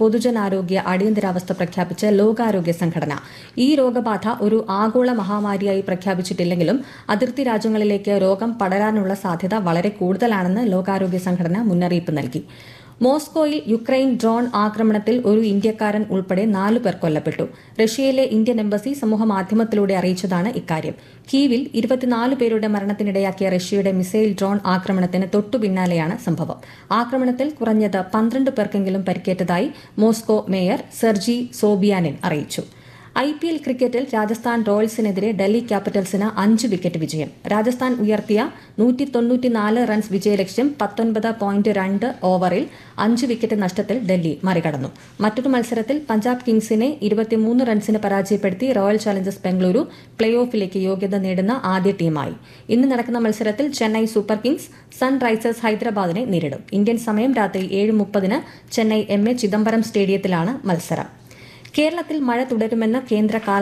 പൊതുജനാരോഗ്യ അടിയന്തരാവസ്ഥ പ്രഖ്യാപിച്ച ലോകാരോഗ്യ സംഘടന ഈ രോഗബാധ ഒരു ആഗോള മഹാമാരിയായി പ്രഖ്യാപിച്ചിട്ടില്ലെങ്കിലും അതിർത്തി രാജ്യങ്ങളിലേക്ക് രോഗം പടരാനുള്ള സാധ്യത വളരെ കൂടുതലാണെന്ന് ലോകാരോഗ്യ സംഘടന മുന്നറിയിപ്പ് നൽകി മോസ്കോയിൽ യുക്രൈൻ ഡ്രോൺ ആക്രമണത്തിൽ ഒരു ഇന്ത്യക്കാരൻ ഉൾപ്പെടെ നാലു പേർ കൊല്ലപ്പെട്ടു റഷ്യയിലെ ഇന്ത്യൻ എംബസി സമൂഹമാധ്യമത്തിലൂടെ അറിയിച്ചതാണ് ഇക്കാര്യം കീവിൽ ഇരുപത്തിനാല് പേരുടെ മരണത്തിനിടയാക്കിയ റഷ്യയുടെ മിസൈൽ ഡ്രോൺ ആക്രമണത്തിന് തൊട്ടു പിന്നാലെയാണ് സംഭവം ആക്രമണത്തിൽ കുറഞ്ഞത് പന്ത്രണ്ട് പേർക്കെങ്കിലും പരിക്കേറ്റതായി മോസ്കോ മേയർ സെർജി സോബിയാനിൻ അറിയിച്ചു ഐ പി എൽ ക്രിക്കറ്റിൽ രാജസ്ഥാൻ റോയൽസിനെതിരെ ഡൽഹി ക്യാപിറ്റൽസിന് അഞ്ച് വിക്കറ്റ് വിജയം രാജസ്ഥാൻ ഉയർത്തിയ നൂറ്റി തൊണ്ണൂറ്റിനാല് റൺസ് വിജയലക്ഷ്യം പത്തൊൻപത് പോയിന്റ് രണ്ട് ഓവറിൽ അഞ്ച് വിക്കറ്റ് നഷ്ടത്തിൽ ഡൽഹി മറികടന്നു മറ്റൊരു മത്സരത്തിൽ പഞ്ചാബ് കിങ്സിനെ ഇരുപത്തിമൂന്ന് റൺസിന് പരാജയപ്പെടുത്തി റോയൽ ചലഞ്ചേഴ്സ് ബംഗളൂരു പ്ലേ ഓഫിലേക്ക് യോഗ്യത നേടുന്ന ആദ്യ ടീമായി ഇന്ന് നടക്കുന്ന മത്സരത്തിൽ ചെന്നൈ സൂപ്പർ കിങ്സ് സൺറൈസേഴ്സ് ഹൈദരാബാദിനെ നേരിടും ഇന്ത്യൻ സമയം രാത്രി ഏഴ് മുപ്പതിന് ചെന്നൈ എം എ ചിദംബരം സ്റ്റേഡിയത്തിലാണ് മത്സരം കേരളത്തിൽ മഴ തുടരുമെന്ന് കേന്ദ്ര കാലാവസ്ഥാ